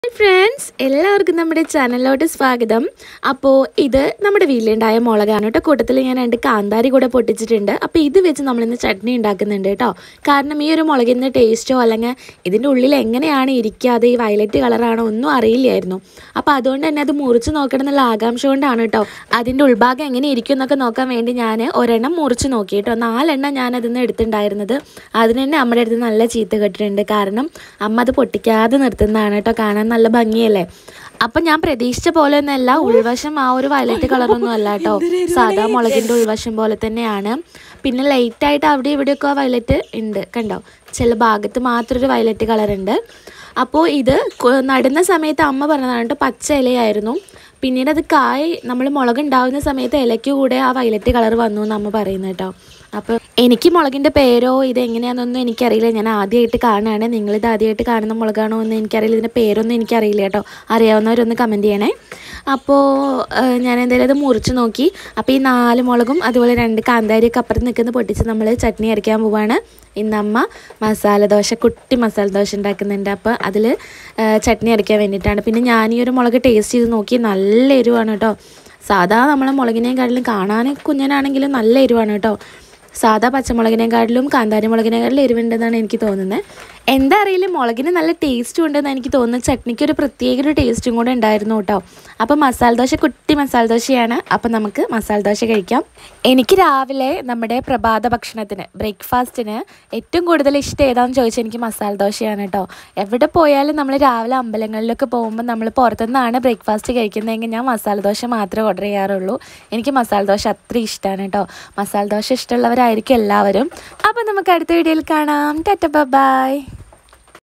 hi friends എല്ലാവർക്കും നമ്മുടെ ചാനലിലോട്ട് സ്വാഗതം അപ്പോൾ ഇത് നമ്മുടെ വീട്ടിലുണ്ടായ മുളകാണ് കേട്ടോ കൂട്ടത്തിൽ ഞാൻ രണ്ട് കാന്താരി കൂടെ പൊട്ടിച്ചിട്ടുണ്ട് അപ്പോൾ ഇത് വെച്ച് നമ്മളിന്ന് ചട്നി ഉണ്ടാക്കുന്നുണ്ട് കേട്ടോ കാരണം ഈ ഒരു മുളകിൻ്റെ ടേസ്റ്റോ അല്ലെങ്കിൽ ഇതിൻ്റെ ഉള്ളിൽ എങ്ങനെയാണ് ഇരിക്കാതെ ഈ വയലറ്റ് കളറാണോ ഒന്നും അറിയില്ലായിരുന്നു അപ്പോൾ അതുകൊണ്ട് തന്നെ അത് മുറിച്ച് നോക്കണം എന്നുള്ള ആകാംക്ഷ കൊണ്ടാണ് കേട്ടോ അതിൻ്റെ ഉൾഭാഗം എങ്ങനെ ഇരിക്കും എന്നൊക്കെ നോക്കാൻ വേണ്ടി ഞാൻ ഒരെണ്ണം മുറിച്ച് നോക്കി കേട്ടോ നാലെണ്ണം ഞാൻ അതിൽ നിന്ന് എടുത്തിട്ടുണ്ടായിരുന്നത് അതിന് തന്നെ അമ്മയുടെ അടുത്ത് നല്ല ചീത്ത കേട്ടിട്ടുണ്ട് കാരണം അമ്മ അത് പൊട്ടിക്കാതെ നിർത്തുന്നതാണ് കേട്ടോ കാണാൻ നല്ല ഭംഗിയല്ലേ അപ്പം ഞാൻ പ്രതീക്ഷിച്ച പോലെ ഒന്നല്ല ഉൾവശം ആ ഒരു വയലറ്റ് കളറൊന്നും അല്ല കേട്ടോ സാധാ മുളകിൻ്റെ ഉൾവശം പോലെ തന്നെയാണ് പിന്നെ ലൈറ്റായിട്ട് അവിടെ ഇവിടെയൊക്കെ ആ വയലറ്റ് ഉണ്ട് കണ്ടോ ചില ഭാഗത്ത് മാത്രം ഒരു വയലറ്റ് കളർ ഉണ്ട് അപ്പോൾ ഇത് കൊ- നടുന്ന സമയത്ത് അമ്മ പറഞ്ഞതാണ് കേട്ടോ പച്ച ഇലയായിരുന്നു പിന്നീട് അത് കായ് നമ്മൾ മുളക് ഉണ്ടാവുന്ന സമയത്ത് ഇലയ്ക്ക് കൂടെ ആ വയലറ്റ് കളർ വന്നു എന്ന് അമ്മ പറയുന്നത് കേട്ടോ അപ്പോൾ എനിക്ക് മുളകിൻ്റെ പേരോ ഇത് എങ്ങനെയാണെന്നൊന്നും എനിക്കറിയില്ല ഞാൻ ആദ്യമായിട്ട് കാണുകയാണ് നിങ്ങളിത് ആദ്യമായിട്ട് കാണുന്ന മുളകാണോ എന്ന് എനിക്കറിയില്ല ഇതിൻ്റെ പേരൊന്നും എനിക്കറിയില്ല കേട്ടോ അറിയാവുന്നവരൊന്ന് കമൻറ്റ് ചെയ്യണേ അപ്പോൾ ഏഹ്, ഞാൻ എന്തായാലും അത് മുറിച്ച് നോക്കി അപ്പോൾ ഈ നാല് മുളകും അതുപോലെ രണ്ട് കാന്താരിയൊക്കെ അപ്പുറത്ത് നിൽക്കുന്ന പൊട്ടിച്ച് നമ്മൾ ചട്നി അരയ്ക്കാൻ പോവാണ് ഇന്ന് അമ്മ മസാല ദോശ കുട്ടി മസാല ദോശ ഉണ്ടാക്കുന്നുണ്ട് അപ്പോൾ അതിൽ ചട്നി അരയ്ക്കാൻ വേണ്ടിയിട്ടാണ് പിന്നെ ഞാൻ ഈ ഒരു മുളക് ടേസ്റ്റ് ചെയ്ത് നോക്കി നല്ല എരിവാണ് കേട്ടോ സാധാ നമ്മളെ മുളകിനേക്കാട്ടിലും കാണാൻ കുഞ്ഞനാണെങ്കിലും നല്ല എരിവാണ് കേട്ടോ സാധാ പച്ചമുളകിനെക്കാട്ടിലും കാന്താരി മുളകിനെക്കാട്ടിലും എരിവുണ്ടെന്നാണ് എനിക്ക് തോന്നുന്നത് എന്താ അറിയില്ല മുളകിന് നല്ല ടേസ്റ്റും ഉണ്ടെന്ന് എനിക്ക് തോന്നുന്നു ചട്നിക്ക് ഒരു പ്രത്യേക ഒരു ടേസ്റ്റും കൂടെ ഉണ്ടായിരുന്നു കേട്ടോ അപ്പോൾ മസാല ദോശ കുട്ടി മസാല ദോശയാണ് അപ്പോൾ നമുക്ക് മസാല ദോശ കഴിക്കാം എനിക്ക് രാവിലെ നമ്മുടെ പ്രഭാത ഭക്ഷണത്തിന് ബ്രേക്ക്ഫാസ്റ്റിന് ഏറ്റവും കൂടുതൽ ഇഷ്ടം ഏതാണെന്ന് ചോദിച്ചാൽ എനിക്ക് മസാല ദോശയാണ് കേട്ടോ എവിടെ പോയാലും നമ്മൾ രാവിലെ അമ്പലങ്ങളിലൊക്കെ പോകുമ്പോൾ നമ്മൾ പുറത്തുനിന്നാണ് ബ്രേക്ക്ഫാസ്റ്റ് കഴിക്കുന്നതെങ്കിൽ ഞാൻ മസാല ദോശ മാത്രമേ ഓർഡർ ചെയ്യാറുള്ളൂ എനിക്ക് മസാല ദോശ അത്ര ഇഷ്ടമാണ് കേട്ടോ മസാല ദോശ ഇഷ്ടമുള്ളവരായിരിക്കും എല്ലാവരും അപ്പോൾ നമുക്ക് അടുത്ത വീഡിയോയിൽ കാണാം ടാറ്റ ബൈ